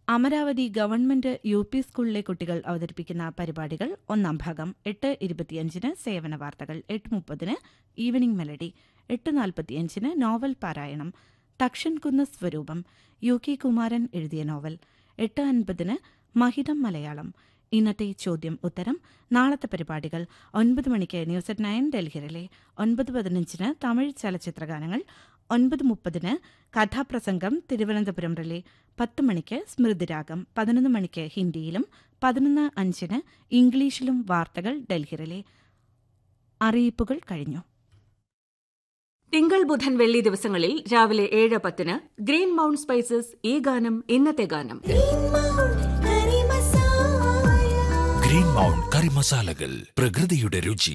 Amaravati government U P സ്കൂളിലെ കുട്ടികൾ അവതരിപ്പിക്കുന്ന പരിപാടികൾ ഒന്നാം ഭാഗം എട്ട് ഇരുപത്തിയഞ്ചിന് സേവന വാർത്തകൾ എട്ട് മുപ്പതിന് ഈവനിംഗ് മെലഡി എട്ട് നാൽപ്പത്തിയഞ്ചിന് നോവൽ പാരായണം തക്ഷൻ കുന്ന സ്വരൂപം യു കെ കുമാരൻ എഴുതിയ നോവൽ എട്ട് അൻപതിന് മഹിതം മലയാളം ഇന്നത്തെ ചോദ്യം ഉത്തരം നാളത്തെ പരിപാടികൾ ഒൻപത് മണിക്ക് ന്യൂസ് അറ്റ് നയൻ ഡൽഹിയിലെ ഒൻപത് പതിനഞ്ചിന് തമിഴ് ചലച്ചിത്രഗാനങ്ങൾ ഒൻപത് മുപ്പതിന് കഥാപ്രസംഗം തിരുവനന്തപുരം റിലേ പത്ത് മണിക്ക് സ്മൃതിരാഗം പതിനൊന്ന് മണിക്ക് ഹിന്ദിയിലും പതിനൊന്ന് അഞ്ചിന് ഇംഗ്ലീഷിലും വാർത്തകൾ ഡൽഹി റിലേ അറിയിപ്പുകൾ കഴിഞ്ഞു തിങ്കൾ ബുധൻ വെള്ളി ദിവസങ്ങളിൽ രാവിലെ ഏഴ് പത്തിന് ഗ്രീൻ മൗണ്ട് സ്പൈസസ് ഈ ഗാനം ഇന്നത്തെ ഗാനം ഗ്രീൻ മൗണ്ട് കറി മസാലകൾ പ്രകൃതിയുടെ രുചി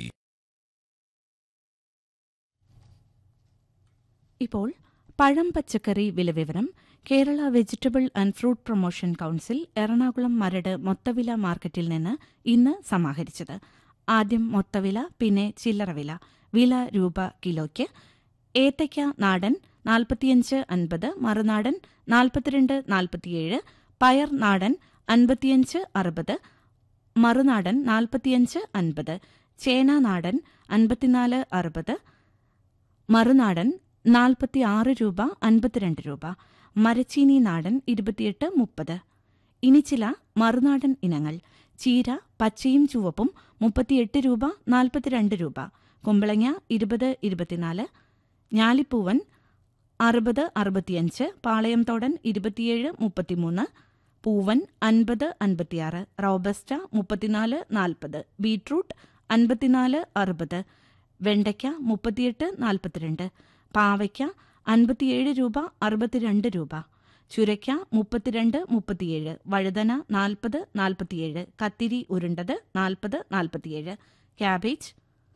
ഇപ്പോൾ പഴം പച്ചക്കറി വിലവിവരം Kerala vegetable and fruit promotion council Ernakulam Maradu മൊത്തവില മാർക്കറ്റിൽ നിന്ന് ഇന്ന് സമാഹരിച്ചത് ആദ്യം മൊത്തവില പിന്നെ ചില്ലറ വില വില രൂപ കിലോയ്ക്ക് ഏത്തയ്ക്ക നാടൻ നാൽപ്പത്തിയഞ്ച് അൻപത് മറുനാടൻ നാൽപ്പത്തിരണ്ട് നാൽപ്പത്തിയേഴ് പയർ നാടൻ അൻപത്തിയഞ്ച് അറുപത് മറുനാടൻ നാൽപ്പത്തിയഞ്ച് അൻപത് ചേന നാടൻ അൻപത്തിനാല് അറുപത് മറുനാടൻ നാൽപ്പത്തി ആറ് രൂപ അൻപത്തിരണ്ട് രൂപ മരച്ചീനി നാടൻ ഇരുപത്തിയെട്ട് മുപ്പത് ഇനി ചില മറുനാടൻ ഇനങ്ങൾ ചീര പച്ചയും ചുവപ്പും മുപ്പത്തിയെട്ട് രൂപ നാൽപ്പത്തിരണ്ട് രൂപ കുമ്പളങ്ങ ഇരുപത് ഇരുപത്തിനാല് ഞാലിപ്പൂവൻ അറുപത് അറുപത്തിയഞ്ച് പാളയംതോടൻ ഇരുപത്തിയേഴ് മുപ്പത്തിമൂന്ന് പൂവൻ അൻപത് അൻപത്തിയാറ് റോബസ്റ്റ മുപ്പത്തിനാല് നാൽപ്പത് ബീട്രൂട്ട് അൻപത്തിനാല് അറുപത് വെണ്ടയ്ക്ക മുപ്പത്തിയെട്ട് നാൽപ്പത്തിരണ്ട് പാവയ്ക്ക അൻപത്തിയേഴ് രൂപ അറുപത്തിരണ്ട് രൂപ ചുരയ്ക്ക മുപ്പത്തിരണ്ട് മുപ്പത്തിയേഴ് വഴുതന നാൽപ്പത് നാൽപ്പത്തിയേഴ് കത്തിരി ഉരുണ്ടത് നാൽപ്പത് നാൽപ്പത്തിയേഴ് ക്യാബേജ്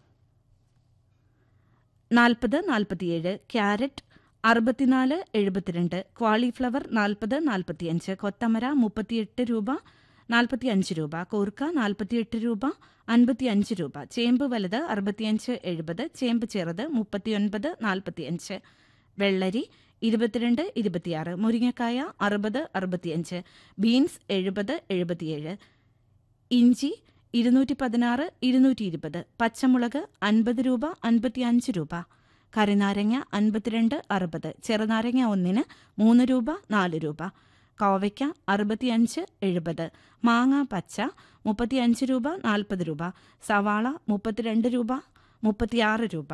നാൽപ്പത് നാൽപ്പത്തിയേഴ് ക്യാരറ്റ് അറുപത്തിനാല് എഴുപത്തിരണ്ട് ക്വാളിഫ്ലവർ നാൽപ്പത് നാൽപ്പത്തിയഞ്ച് കൊത്തമര മുപ്പത്തിയെട്ട് രൂപ നാൽപ്പത്തിയഞ്ച് രൂപ കൂർക്ക നാൽപ്പത്തിയെട്ട് രൂപ അൻപത്തിയഞ്ച് രൂപ ചേമ്പ് വലുത് അറുപത്തിയഞ്ച് എഴുപത് ചേമ്പ് ചെറുത് മുപ്പത്തിയൊൻപത് നാൽപ്പത്തിയഞ്ച് വെള്ളരി ഇരുപത്തിരണ്ട് ഇരുപത്തിയാറ് മുരിങ്ങക്കായ അറുപത് അറുപത്തിയഞ്ച് ബീൻസ് എഴുപത് എഴുപത്തിയേഴ് ഇഞ്ചി ഇരുന്നൂറ്റി പതിനാറ് ഇരുന്നൂറ്റി ഇരുപത് പച്ചമുളക് അൻപത് രൂപ അൻപത്തിയഞ്ച് രൂപ കറിനാരങ്ങ അൻപത്തിരണ്ട് അറുപത് ചെറുനാരങ്ങ ഒന്നിന് മൂന്ന് രൂപ നാല് രൂപ കോവയ്ക്ക അറുപത്തിയഞ്ച് എഴുപത് മാങ്ങ പച്ച മുപ്പത്തിയഞ്ച് രൂപ നാൽപ്പത് രൂപ സവാള മുപ്പത്തിരണ്ട് രൂപ മുപ്പത്തിയാറ് രൂപ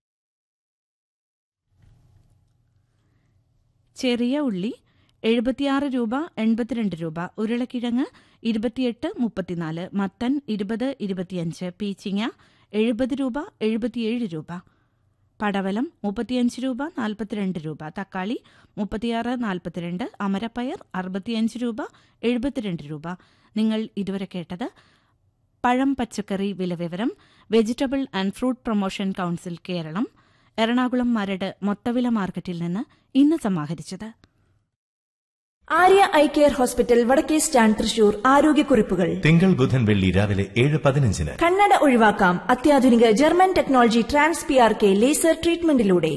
ചെറിയ ഉള്ളി എഴുപത്തിയാറ് രൂപ എൺപത്തിരണ്ട് രൂപ ഉരുളക്കിഴങ്ങ് ഇരുപത്തിയെട്ട് മുപ്പത്തിനാല് മത്തൻ ഇരുപത് ഇരുപത്തിയഞ്ച് പീച്ചിങ്ങ എഴുപത് രൂപ എഴുപത്തിയേഴ് രൂപ പടവലം മുപ്പത്തിയഞ്ച് രൂപ നാൽപ്പത്തിരണ്ട് രൂപ തക്കാളി മുപ്പത്തിയാറ് നാൽപ്പത്തിരണ്ട് അമരപ്പയർ അറുപത്തിയഞ്ച് രൂപ എഴുപത്തിരണ്ട് രൂപ നിങ്ങൾ ഇതുവരെ കേട്ടത് പഴം പച്ചക്കറി വിലവിവരം vegetable and fruit promotion council Keralam Ernakulam Maradu മൊത്തവില മാർക്കറ്റിൽ നിന്ന് ഇന്ന് സമാഹരിച്ചത് Arya eye care hospital Vadakke stand Thrissur ആരോഗ്യക്കുറിപ്പുകൾ തിങ്കൾ ബുധൻ വെള്ളി രാവിലെ ഏഴ് പതിനഞ്ചിന് കണ്ണട ഒഴിവാക്കാം അത്യാധുനിക German technology trans P R K laser ട്രീറ്റ്മെന്റിലൂടെ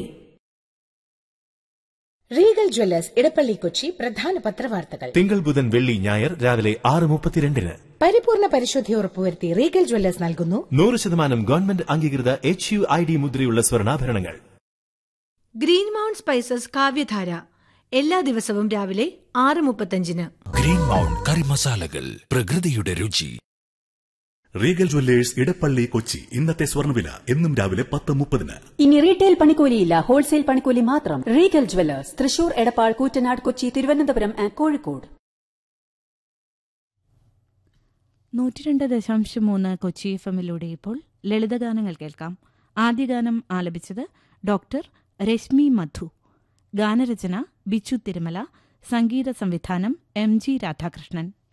റീഗൽ ജ്വല്ലേഴ്സ് ഇടപ്പള്ളി കൊച്ചി പ്രധാന പത്രവാർത്തകൾ തിങ്കൾ ബുധൻ വെള്ളി ഞായർ രാവിലെ ആറ് മുപ്പത്തിരണ്ടിന് പരിപൂർണ പരിശുദ്ധി ഉറപ്പുവരുത്തി റീഗൽ ജ്വല്ലേഴ്സ് നൽകുന്നു നൂറ് ശതമാനം ഗവൺമെന്റ് അംഗീകൃത എച്ച് യു ഐ ഡി മുദ്രയുള്ള സ്വർണ്ണാഭരണങ്ങൾ ഗ്രീൻ മൗണ്ട് സ്പൈസസ് കാവ്യധാര എല്ലാ ദിവസവും രാവിലെ ആറ് മുപ്പത്തഞ്ചിന് ഗ്രീൻ മൗണ്ട് കറി മസാലകൾ പ്രകൃതിയുടെ രുചി റീഗൽ ജ്വല്ലേഴ്സ് ഇടപ്പള്ളി കൊച്ചി ഇന്നത്തെ സ്വർണ്ണവില എന്നും രാവിലെ പത്ത് മുപ്പതിന് ഇനി റീറ്റെയിൽ പണിക്കൂലിയില്ല ഹോൾസെയിൽ പണിക്കൂലി മാത്രം Regal Jewellers Thrissur Edappal Koottanad Kochi Thiruvananthapuram and Kozhikode നൂറ്റിരണ്ട് ദശാംശം മൂന്ന് കൊച്ചി എഫ് എമ്മിലൂടെ ഇപ്പോൾ ലളിതഗാനങ്ങൾ കേൾക്കാം ആദ്യ ഗാനം ആലപിച്ചത് ഡോക്ടർ രശ്മി മധു ഗാനരചന ബിച്ചു തിരുമല സംഗീത സംവിധാനം എം ജി രാധാകൃഷ്ണൻ